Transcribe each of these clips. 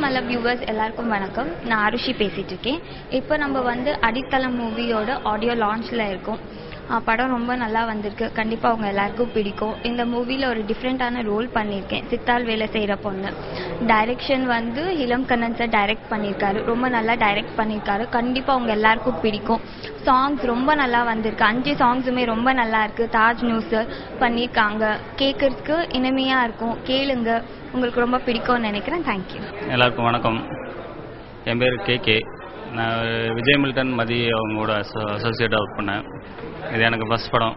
நல்ல வியூவர்ஸ் எல்லாருக்கும் வணக்கம் நான் அருஷி பேசிட்டு இருக்கேன் இப்போ நம்ம வந்து அடித்தளம் மூவியோட ஆடியோ லான்ச்ல இருக்கோம் ஆஹ் படம் ரொம்ப நல்லா வந்திருக்கு கண்டிப்பா அவங்க எல்லாருக்கும் பிடிக்கும் இந்த மூவில ஒரு டிஃப்ரெண்டான ரோல் பண்ணியிருக்கேன் சித்தால் வேலை செய்யற பொண்ணு டைரக்ஷன் வந்து இளம் கண்ணன் சார் டைரக்ட் பண்ணியிருக்காரு ரொம்ப நல்லா டைரக்ட் பண்ணியிருக்காரு கண்டிப்பா அவங்க எல்லாருக்கும் பிடிக்கும் சாங்ஸ் ரொம்ப நல்லா வந்திருக்கு அஞ்சு சாங்ஸுமே ரொம்ப நல்லா இருக்கு தாஜ் நியூஸ் பண்ணியிருக்காங்க கேட்கறதுக்கு இனிமையா இருக்கும் கேளுங்க உங்களுக்கு ரொம்ப பிடிக்கும்னு நினைக்கிறேன் தேங்க்யூ எல்லாருக்கும் வணக்கம் என் பேர் கே கே நான் விஜய் மில்டன் மதி அவங்களோட அசோசியேட்டாக ஒர்க் பண்ணேன் இது எனக்கு ஃபஸ்ட் படம்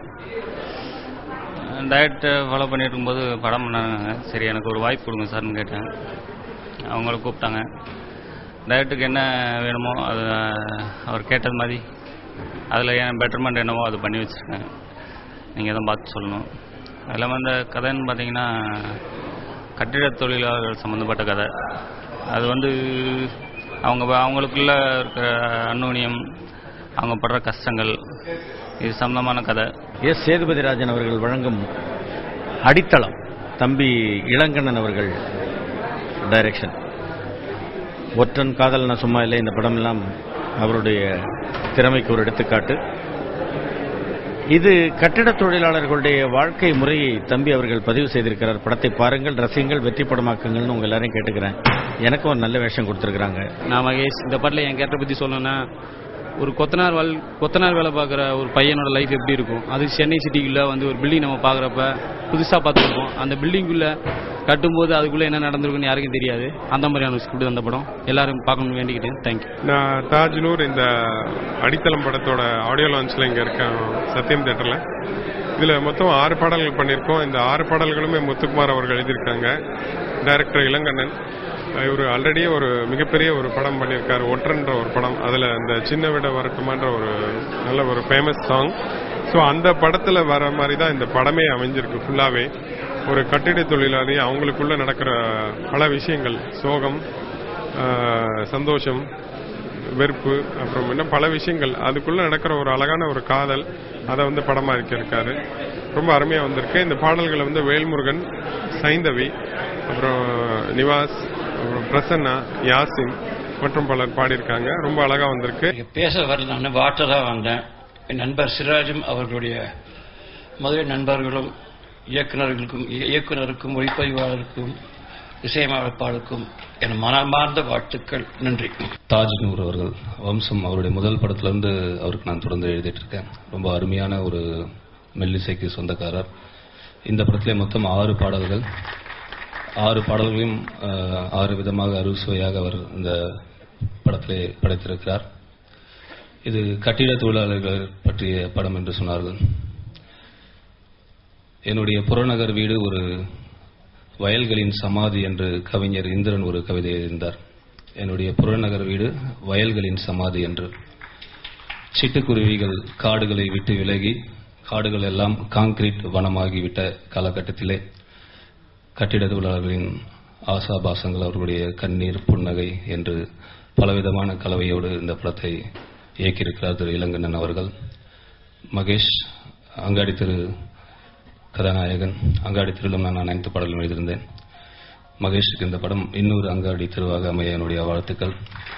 டயட் ஃபாலோ பண்ணிட்டு இருக்கும்போது படம் பண்ணாங்க சரி எனக்கு ஒரு வாய்ப்பு கொடுங்க சார்னு கேட்டேன் அவங்கள கூப்பிட்டாங்க டயட்டுக்கு என்ன வேணுமோ அது அவர் கேட்டது மாதிரி அதில் என் பெட்டர்மெண்ட் என்னவோ அது பண்ணி வச்சுருக்கேன் நீங்கள் தான் பார்த்து சொல்லணும் அதில் வந்து கதைன்னு பார்த்தீங்கன்னா கட்டிட தொழிலாளர்கள் சம்மந்தப்பட்ட கதை அது வந்து அவங்க அவங்களுக்குள்ள இருக்கிற அந்நுண்ணியம் அவங்க படுற கஷ்டங்கள் இது சம்பந்தமான கதை எஸ் சேதுபதி ராஜன் அவர்கள் வழங்கும் அடித்தளம் தம்பி இளங்கண்ணன் அவர்கள் டைரக்ஷன் ஒற்றன் காதல் நான் சும்மா இல்லை இந்த படம் எல்லாம் அவருடைய திறமைக்கு ஒரு எடுத்துக்காட்டு இது கட்டிட தொழிலாளர்களுடைய வாழ்க்கை முறையை தம்பி அவர்கள் பதிவு செய்திருக்கிறார் படத்தை பாருங்கள் ரசியுங்கள் வெற்றி படமாக்குங்கள்னு உங்க எல்லாரையும் கேட்டுக்கிறேன் எனக்கும் ஒரு நல்ல வேஷம் கொடுத்துருக்காங்க நான் மகேஷ் இந்த பாட்டில் என் கேரக்டர் பற்றி சொல்லணும்னா ஒரு கொத்தனார் வாழ் கொத்தனார் வேலை பார்க்குற ஒரு பையனோட லைஃப் எப்படி இருக்கும் அது சென்னை சிட்டிக்குள்ளே வந்து ஒரு பில்டிங் நம்ம பார்க்குறப்ப புதுசாக பார்த்துருப்போம் அந்த பில்டிங்குள்ளே கட்டும்போது அதுக்குள்ளே என்ன நடந்திருக்குன்னு யாருக்கும் தெரியாது அந்த மாதிரியான ஒரு ஸ்கிரிப்ட் அந்த படம் எல்லாரும் பார்க்கணும்னு வேண்டிக்கிட்டேன் தேங்க்யூ நான் தாஜ்னூர் இந்த அடித்தளம் படத்தோட ஆடியோ லான்ச்சில் இங்கே இருக்கேன் சத்யம் தேட்டரில் இதில் மொத்தம் ஆறு பாடல்கள் பண்ணியிருக்கோம் இந்த ஆறு பாடல்களுமே முத்துக்குமார் அவர்கள் எழுதியிருக்காங்க டைரக்டர் இளங்கண்ணன் இவர் ஆல்ரெடியே ஒரு மிகப்பெரிய ஒரு படம் பண்ணியிருக்காரு ஒற்றன்ற ஒரு படம் அதில் இந்த சின்ன விட வரட்டுமான்ற ஒரு நல்ல ஒரு ஃபேமஸ் சாங் ஸோ அந்த படத்தில் வர மாதிரி தான் இந்த படமே அமைஞ்சிருக்கு ஃபுல்லாகவே ஒரு கட்டிட தொழிலாளி அவங்களுக்குள்ள நடக்கிற பல விஷயங்கள் சோகம் ஆஹ், சந்தோஷம் வெறுப்பு அப்புறம் இன்னும் பல விஷயங்கள் அதுக்குள்ள நடக்கிற ஒரு அழகான ஒரு காதல் அதை வந்து படமாக்கி இருக்காரு ரொம்ப அருமையா வந்திருக்கு இந்த பாடல்களை வந்து வேல்முருகன் சைந்தவி அப்புறம் நிவாஸ் அப்புறம் பிரசன்னா யாசின் மற்றும் பலர் பாடியிருக்காங்க ரொம்ப அழகா வந்திருக்கு இங்க பேச வரல நான் வாட்டரா வந்தேன் என் நண்பர் சிராஜும் அவர்களுடைய மதுரை நண்பர்களும் இயக்குநர்களுக்கும் இயக்குனருக்கும் ஒளிப்பதிவாளருக்கும் இசையமைப்பாளருக்கும் என் மனமார்ந்த வாழ்த்துக்கள் நன்றி தாஜ் நூர் அவர்கள் வம்சம் அவருடைய முதல் படத்துல இருந்து அவருக்கு நான் தொடர்ந்து எழுதிட்டு இருக்கேன் ரொம்ப அருமையான ஒரு மெல்லிசைக்கு சொந்தக்காரர் இந்த படத்திலே மொத்தம் ஆறு பாடல்கள் ஆறு பாடல்களையும் அஹ், ஆறு விதமாக அறுசுவையாக அவர் இந்த படத்திலே படைத்திருக்கிறார் இது கட்டிட தொழிலாளர்கள் பற்றிய படம் என்று சொன்னார்கள் என்னுடைய புறநகர் வீடு ஒரு வயல்களின் சமாதி என்று கவிஞர் இந்திரன் ஒரு கவிதை எழுதியிருந்தார் என்னுடைய புறநகர் வீடு வயல்களின் சமாதி என்று சிட்டுக்குருவிகள் காடுகளை விட்டு விலகி காடுகள் எல்லாம் கான்கிரீட் வனமாகிவிட்ட காலகட்டத்திலே கட்டிட தொழிலாளர்களின் ஆசாபாசங்கள் அவர்களுடைய கண்ணீர் புன்னகை என்று பலவிதமான கலவையோடு இந்த படத்தை இயக்கியிருக்கிறார் திரு இளங்கண்ணன் அவர்கள் மகேஷ் அங்காடி திரு கதாநாயகன் அங்காடி திருலும் நான் அனைத்து பாடலும் எழுதியிருந்தேன் மகேஷுக்கு இந்த படம் இன்னொரு அங்காடி திருவாக அமைய என்னுடைய வாழ்த்துக்கள்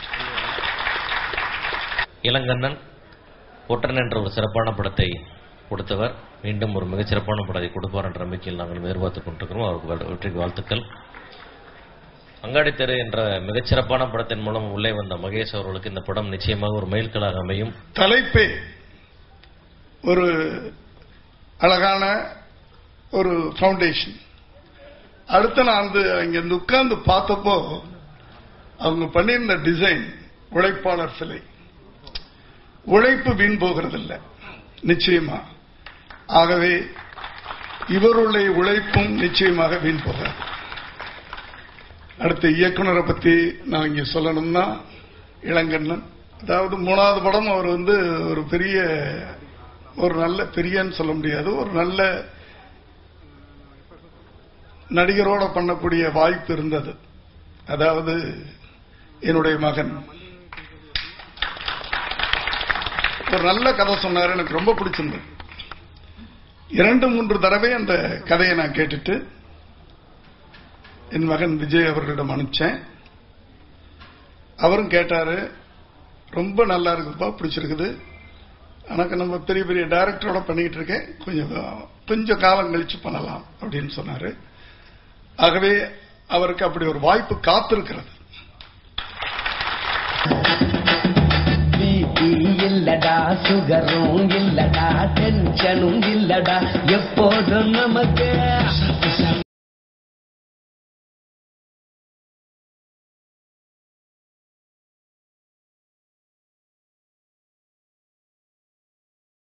இளங்கண்ணன் ஒற்றன் என்ற ஒரு சிறப்பான படத்தை கொடுத்தவர் மீண்டும் ஒரு மிகச் சிறப்பான படத்தை கொடுப்பார் என்ற நம்பிக்கையில் நாங்கள் எதிர்பார்த்துக் கொண்டிருக்கிறோம் அவருக்கு வெ- வெற்றிக்கு வாழ்த்துக்கள் அங்காடி தெரு என்ற மிகச் சிறப்பான படத்தின் மூலம் உள்ளே வந்த மகேஷ் அவர்களுக்கு இந்த படம் நிச்சயமாக ஒரு மைல்கல்லாக அமையும் தலைப்பே ஒரு அழகான ஒரு ஃபவுண்டேஷன் அடுத்து நான் வந்து அங்க இருந்து உட்கார்ந்து பார்த்தப்போ அவங்க பண்ணியிருந்த டிசைன் உழைப்பாளர் சிலை உழைப்பு வீண் போகிறதில்லை நிச்சயமா ஆகவே இவருடைய உழைப்பும் நிச்சயமாக வீண் போகாது அடுத்த இயக்குனரை பத்தி நான் இங்க சொல்லணும்னா இளங்கண்ணன் அதாவது மூணாவது படம் அவர் வந்து ஒரு பெரிய ஒரு நல்ல பெரியன்னு சொல்ல முடியாது ஒரு நல்ல நடிகரோட பண்ணக்கூடிய வாய்ப்பு இருந்தது அதாவது என்னுடைய மகன் ஒரு நல்ல கதை சொன்னார் எனக்கு ரொம்ப பிடிச்சிருந்தது இரண்டு மூன்று தடவை அந்த கதையை நான் கேட்டுட்டு என் மகன் விஜய் அவர்களிடம் அனுப்பிச்சேன் அவரும் கேட்டாரு ரொம்ப நல்லா இருக்குதுப்பா பிடிச்சிருக்குது எனக்கு நம்ம பெரிய பெரிய டைரக்டரோட பண்ணிக்கிட்டு இருக்கேன் கொஞ்சம் கொஞ்சம் காலம் கழிச்சு பண்ணலாம் அப்படின்னு சொன்னாரு ஆகவே அவருக்கு அப்படி ஒரு வாய்ப்பு காத்திருக்கிறது பிபி இல்லடா சுகரும் இல்லடா டென்ஷனும் இல்லடா எப்போதும் நமக்கு